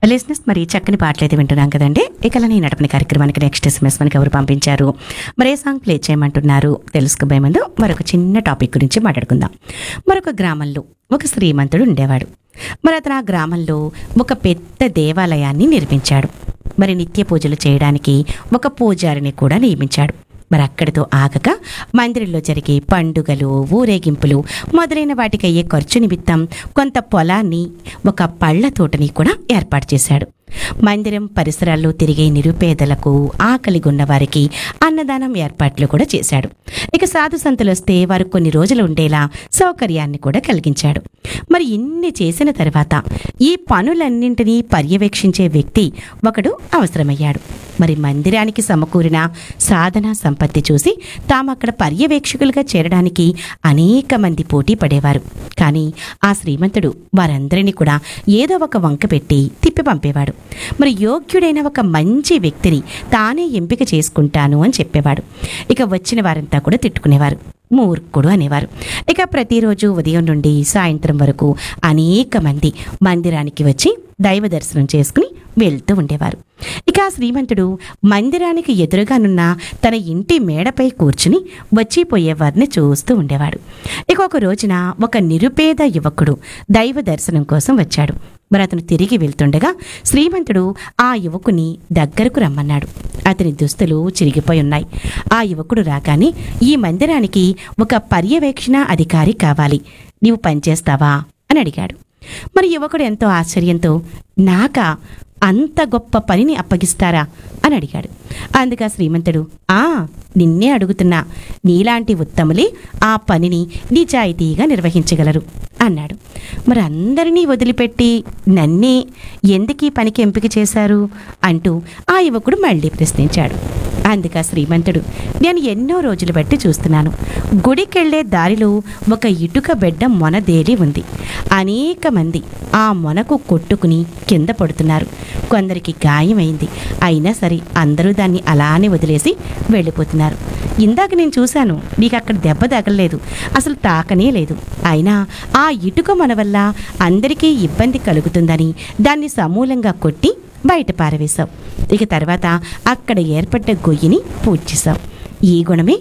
లిసినెస్ మరి చక్కని పాటలు అయితే వింటున్నాం కదండి ఇక అలానే ఈ నడపని కార్యక్రమానికి నెక్స్ట్ ఎస్ఎంఎస్ మనకి ఎవరు పంపించారు మరి ఏ సాంగ్ ప్లే చేయమంటున్నారు తెలుసుకోబోయే ముందు మరొక చిన్న టాపిక్ గురించి మాట్లాడుకుందాం మరొక గ్రామంలో ఒక శ్రీమంతుడు ఉండేవాడు మరి అతను ఆ గ్రామంలో ఒక పెద్ద దేవాలయాన్ని నిర్మించాడు మరి నిత్య పూజలు చేయడానికి ఒక పూజారిని కూడా నియమించాడు మరి అక్కడితో ఆగక మందిరంలో జరిగే పండుగలు ఊరేగింపులు మొదలైన వాటికి అయ్యే ఖర్చు నిమిత్తం కొంత పొలాన్ని ఒక పళ్ళ తోటని కూడా ఏర్పాటు చేశాడు మందిరం పరిసరాల్లో తిరిగే నిరుపేదలకు ఆకలిగొన్న వారికి అన్నదానం ఏర్పాట్లు కూడా చేశాడు ఇక సాధు సంతులు వస్తే వారు కొన్ని రోజులు ఉండేలా సౌకర్యాన్ని కూడా కలిగించాడు మరి ఇన్ని చేసిన తర్వాత ఈ పనులన్నింటినీ పర్యవేక్షించే వ్యక్తి ఒకడు అవసరమయ్యాడు మరి మందిరానికి సమకూరిన సాధన సంపత్తి చూసి తాము అక్కడ పర్యవేక్షకులుగా చేరడానికి అనేక మంది పోటీ పడేవారు కానీ ఆ శ్రీమంతుడు వారందరినీ కూడా ఏదో ఒక వంక పెట్టి తిప్పి పంపేవాడు మరి యోగ్యుడైన ఒక మంచి వ్యక్తిని తానే ఎంపిక చేసుకుంటాను అని చెప్పేవాడు ఇక వచ్చిన వారంతా కూడా తిట్టుకునేవారు మూర్ఖుడు అనేవారు ఇక ప్రతిరోజు ఉదయం నుండి సాయంత్రం వరకు అనేక మంది మందిరానికి వచ్చి దైవ దర్శనం చేసుకుని వెళ్తూ ఉండేవారు ఇక ఆ శ్రీమంతుడు మందిరానికి ఎదురుగానున్న తన ఇంటి మేడపై కూర్చుని వచ్చిపోయేవారిని చూస్తూ ఉండేవాడు ఇక ఒక రోజున ఒక నిరుపేద యువకుడు దైవ దర్శనం కోసం వచ్చాడు మరి అతను తిరిగి వెళ్తుండగా శ్రీమంతుడు ఆ యువకుని దగ్గరకు రమ్మన్నాడు అతని దుస్తులు చిరిగిపోయి ఉన్నాయి ఆ యువకుడు రాగానే ఈ మందిరానికి ఒక పర్యవేక్షణ అధికారి కావాలి నీవు పనిచేస్తావా అని అడిగాడు మరి యువకుడు ఎంతో ఆశ్చర్యంతో నాకా అంత గొప్ప పనిని అప్పగిస్తారా అని అడిగాడు అందుక శ్రీమంతుడు ఆ నిన్నే అడుగుతున్నా నీలాంటి ఉత్తములే ఆ పనిని నిజాయితీగా నిర్వహించగలరు అన్నాడు మరి అందరినీ వదిలిపెట్టి నన్నే ఎందుకు ఈ పనికి ఎంపిక చేశారు అంటూ ఆ యువకుడు మళ్ళీ ప్రశ్నించాడు అందుక శ్రీమంతుడు నేను ఎన్నో రోజులు బట్టి చూస్తున్నాను గుడికెళ్లే దారిలో ఒక ఇటుక బెడ్డ మొనదేలి ఉంది అనేక మంది ఆ మొనకు కొట్టుకుని కింద పడుతున్నారు కొందరికి గాయమైంది అయినా సరే అందరూ దాన్ని అలానే వదిలేసి వెళ్ళిపోతున్నారు ఇందాక నేను చూశాను నీకు అక్కడ దెబ్బ తగలలేదు అసలు తాకనే లేదు అయినా ఆ ఇటుక మన వల్ల అందరికీ ఇబ్బంది కలుగుతుందని దాన్ని సమూలంగా కొట్టి బయట పారవేశావు ఇక తర్వాత అక్కడ ఏర్పడ్డ గొయ్యిని పూడ్చేశావు ఈ గుణమే